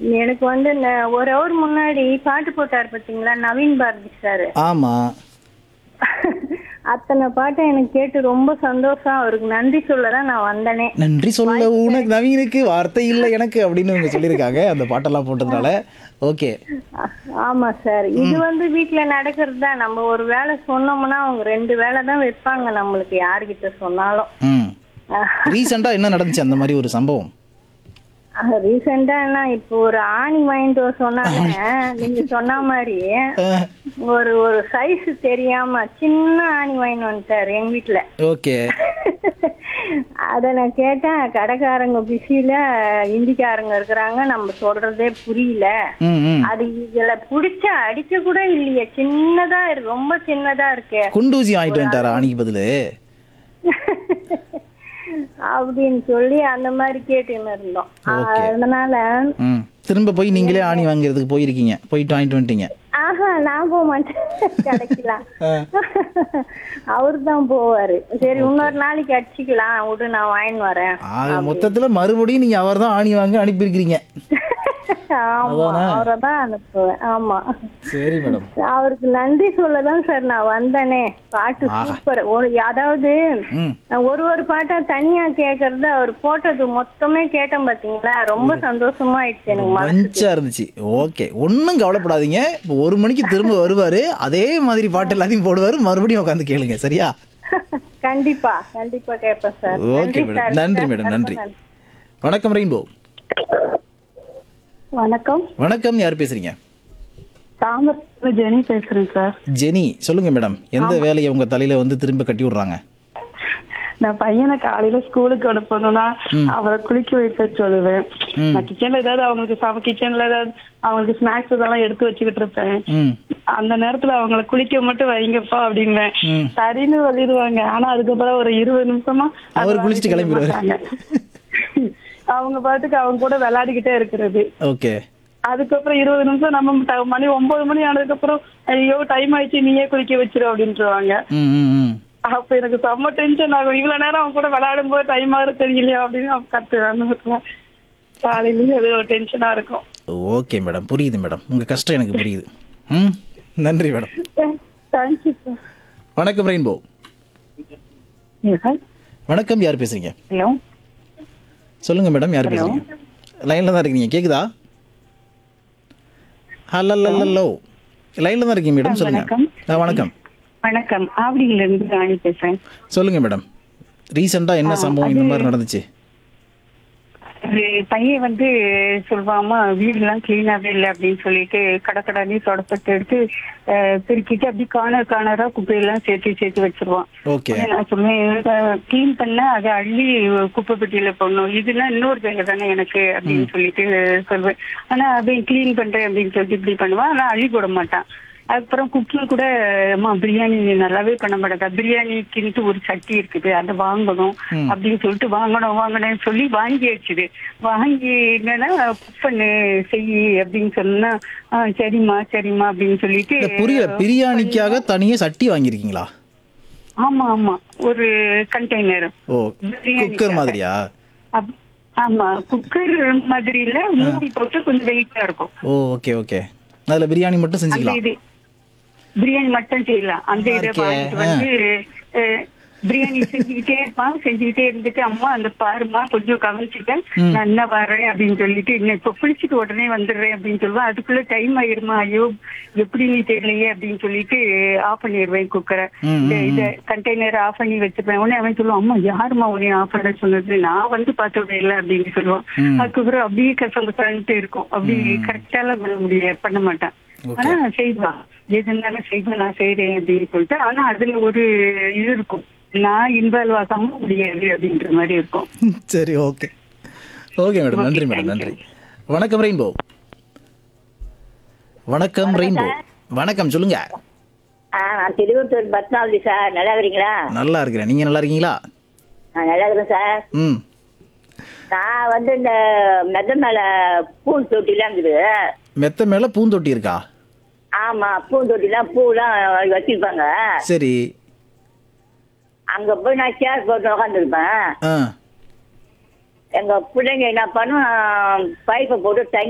எனக்கு வந்து இந்த ஒரு ஹவர் முன்னாடி பாட்டு போட்டார் பாத்தீங்களா நவீன் பாரதி சார் ஆமா அத்தனை பாட்டை எனக்கு கேட்டு ரொம்ப சந்தோஷம் அவருக்கு நன்றி சொல்லதான் நான் வந்தனே நன்றி சொல்ல உனக்கு நவீனுக்கு வார்த்தை இல்லை எனக்கு அப்படின்னு இவங்க சொல்லியிருக்காங்க அந்த பாட்டெல்லாம் போட்டதுனால ஓகே ஆ- ஆமா சார் இது வந்து வீட்ல நடக்கிறது தான் நம்ம ஒரு வேலை சொன்னோம்னா அவங்க ரெண்டு வேலை தான் வைப்பாங்க நம்மளுக்கு யாருகிட்ட சொன்னாலும் ம் ரீசெண்டாக என்ன நடந்துச்சு அந்த மாதிரி ஒரு சம்பவம் ரீசெண்டா என்ன இப்போ ஒரு ஆணி வாங்கிட்டு வர சொன்னாங்க நீங்க சொன்ன மாதிரி அஹ், ஒரு ஒரு சைஸ் தெரியாம சின்ன ஆணி வாங்கிட்டு வந்துட்டாரு எங்க வீட்டுல ஓகே அத நான் கேட்டேன் கடைக்காரங்க பிஸியில இந்திக்காரங்க இருக்கிறாங்க நம்ம சொல்றதே புரியல ம் ம் அது இதுல புடிச்ச அடிக்க கூட இல்லையே சின்னதா இருக்கு ரொம்ப சின்னதா இருக்கு குண்டூசி வாங்கிட்டு வந்துட்டாரா ஆணிக்கு பதிலு அப்படின்னு சொல்லி அந்த மாதிரி கேட்டுன்னு இருந்தோம் Okay. அதனால ம் திரும்ப போய் நீங்களே ஆணி வாங்குறதுக்கு போயிருக்கீங்க போயிட்டு வாங்கிட்டு வந்துட்டீங்க ஆஹா நான் போக மாட்டேன் கிடைக்கலாம் அவரு தான் போவாரு சரி இன்னொரு நாளைக்கு அடிச்சுக்கலாம் விடு நான் வாங்கின்னு வரேன் ஆக மொத்தத்துல மறுபடியும் நீங்க அவர் தான் ஆணி வாங்க அனுப்பியிருக்கிறீங்க ஆமா அவரை தான் அனுப்புவேன் ஆமா சரி மேடம் அவருக்கு நன்றி சொல்லதான் சார் நான் வந்தனே பாட்டு சூப்பர் ஒரு அதாவது ம் நான் ஒரு ஒரு பாட்டா தனியா கேக்குறது அவர் போட்டது மொத்தமே கேட்டேன் பாத்தீங்களா ரொம்ப சந்தோஷமா ஆயிடுச்சு எனக்கு மனசு. பஞ்சா இருந்துச்சு ஓகே ஒன்றும் கவலைப்படாதீங்க இப்போ ஒரு மணிக்கு திரும்ப வருவாரு அதே மாதிரி பாட்டு எல்லாத்தையும் போடுவாரு மறுபடியும் உட்காந்து கேளுங்க சரியா கண்டிப்பா கண்டிப்பா கேட்பேன் சார் ஓகே மேடம் நன்றி மேடம் நன்றி வணக்கம் ரெயின்போ வணக்கம் வணக்கம் யார் பேசுறீங்க தாமரை ஜெனி பேசுறேன் சார் ஜெனி சொல்லுங்க மேடம் எந்த வேலையை உங்க தலையில வந்து திரும்ப கட்டி விடுறாங்க நான் பையனை காலையில ஸ்கூலுக்கு அனுப்பணும்னா அவரை குளிக்க வைக்க சொல்லுவேன் நான் கிச்சன்ல ஏதாவது அவங்களுக்கு சம கிச்சன்ல ஏதாவது அவங்களுக்கு ஸ்நாக்ஸ் இதெல்லாம் எடுத்து வச்சுக்கிட்டு இருப்பேன் ம் அந்த நேரத்துல அவங்கள குளிக்க மட்டும் வைங்கப்பா அப்படின்பேன் ம். சரின்னு சொல்லிடுவாங்க ஆனா அதுக்கப்புறம் ஒரு இருபது நிமிஷமா அது அவர் வேலை குளிச்சுட்டு செய்ய கிளம்பிடுவாரு. மாட்டாங்க. அவங்க பாட்டுக்கு அவங்க கூட விளையாடிக்கிட்டே இருக்கிறது ஓகே அதுக்கப்புறம் இருபது நிமிஷம் நம்ம ட- மணி ஒன்பது மணி ஆனதுக்கு அப்புறம் ஐயோ டைம் ஆயிடுச்சு நீயே குளிக்க வச்சிரு அப்படின்ட்டுருவாங்க ம் ம் ம் அப்ப எனக்கு செம்ம டென்ஷன் ஆகும் இவ்வளவு நேரம் அவன் கூட விளையாடும் போது டைம் ஆகுது தெரியலையா அப்படின்னு அவன் கத்துவேன் காலையிலேயே அது ஒரு டென்ஷனா இருக்கும் ஓகே மேடம் புரியுது மேடம் உங்க கஷ்டம் எனக்கு புரியுது ம் நன்றி மேடம் தேங்க்யூ சார் வணக்கம் ரெயின்போ வணக்கம் யார் பேசுறீங்க ஹலோ சொல்லுங்க மேடம் யார் பேசுறீங்க லைன்ல தான் இருக்கீங்க கேக்குதா ஹலோ ஹலோ லைன்ல தான் இருக்கீங்க மேடம் சொல்லுங்க வணக்கம். ஆ, வணக்கம் வணக்கம் ஆவடியில இருந்து ராணி பேசுறேன் சொல்லுங்க மேடம் ரீசெண்டா என்ன சம்பவம் இந்த மாதிரி நடந்துச்சு ஒரு பையன் வந்து சொல்வாமா வீடெல்லாம் கிளீனாவே இல்லை அப்படின்னு சொல்லிட்டு கடக்கடானே தொடப்பட்டு எடுத்து அஹ், பெருக்கிட்டு அப்படி கார்னர் கார்னரா குப்பையெல்லாம் சேர்த்து சேர்த்து வச்சிருவான் ஓகே நான் சொல்லுவேன் கிளீன் பண்ண அதை அள்ளி குப்பை பெட்டியில போடணும் இதெல்லாம் இன்னொரு வேலை தானே எனக்கு அப்படின்னு சொல்லிட்டு சொல்லுவேன் ஆனா அவன் கிளீன் பண்றேன் அப்படின்னு சொல்லிட்டு இப்படி பண்ணுவான் ஆனா அள்ளி போட மாட்டான் அதுக்கப்புறம் குக்கிங் கூட அம்மா பிரியாணி நல்லாவே பண்ண மாட்டேங்க பிரியாணிக்குன்ட்டு ஒரு சட்டி இருக்குது அதை வாங்கணும் அப்படின்னு சொல்லிட்டு வாங்கணும் வாங்கணும்னு சொல்லி வாங்கி வச்சுது வாங்கி என்னன்னா குக் பண்ணு செய் அப்படின்னு சொன்னா "ஆ, சரிம்மா சரிம்மா அப்படின்னு சொல்லிட்டு இல்ல புரியல பிரியாணிக்காக தனியா சட்டி வாங்கியிருக்கீங்களா ஆமா ஆமா ஒரு கண்டெய்னர் ஓ பிரியாணிக்காக. குக்கர் மாதிரியா அப்- ஆமா குக்கர் மாதிரி இல்ல மூடி போட்டு கொஞ்சம் வெயிட்டா இருக்கும் ஓ ஓகே ஓகே அதுல பிரியாணி மட்டும் அந்த செஞ்சுக்கலாம் இது பிரியாணி மட்டும் செய்யலாம் அந்த இதை இருக்கே. வாங்கிட்டு வந்து அஹ், பிரியாணி செஞ்சுக்கிட்டே இருப்பான் செஞ்சுக்கிட்டே இருந்துட்டு அம்மா அந்த பாருமா கொஞ்சம் கவனிச்சுட்டேன் நான் என்ன வர்றேன் அப்படின்னு சொல்லிட்டு இன்னும் இப்ப குளிச்சுட்டு உடனே வந்துடுறேன் அப்படின்னு சொல்லுவேன் அதுக்குள்ள டைம் ஆயிருமா ஐயோ எப்படி நீ தெரியலையே அப்படின்னு சொல்லிட்டு ஆஃப் பண்ணிடுவேன் குக்கரை ம், இந்த இத கண்டெய்னர் ஆஃப் பண்ணி வச்சிருப்பேன் உடனே அவன் சொல்லுவான் அம்மா யாருமா உடனே ஆஃப் பண்ண சொன்னது நான் வந்து பார்த்தது இல்லை அப்படின்னு சொல்லுவான் அதுக்கப்புறம் அப்படியே கசந்து இருக்கும் அப்படி கரெக்டாலாம் பண்ண முடியாது பண்ண மாட்டான் ஆனா செய்வான் எது இருந்தாலும் செய்வேன் நான் செய்றேன் அப்படின்னு சொல்லிட்டு ஆனா அதுல ஒரு இது இருக்கும் நான் இன்வால்வ் ஆகாம முடியாது அப்படின்ற மாதிரி இருக்கும் சரி ஓகே ஓகே மேடம் நன்றி மேடம் நன்றி வணக்கம் ரெயின்போ வணக்கம் ரெயின்போ வணக்கம் சொல்லுங்க ஆ நான் திருவத்தூர் பத்மாவதி சார் நல்லா இருக்கிறீங்களா நல்லா இருக்கிறேன் நீங்க நல்லா இருக்கீங்களா நான் நல்லா இருக்கிறேன் சார் ம் நான் வந்து இந்த மெத்த மேல பூ தொட்டிலாம் இருக்குது மெத்த மேல பூந்தொட்டி இருக்கா ஆமா பூந்தொட்டிலாம் பூலாம் வச்சிருப்பாங்க சரி அங்க போய் நான் சேர் போட்டு உட்காந்துருப்பேன் ஆ எங்க பிள்ளைங்க என்ன பண்ணும் பைப்பை போட்டு தண்ணி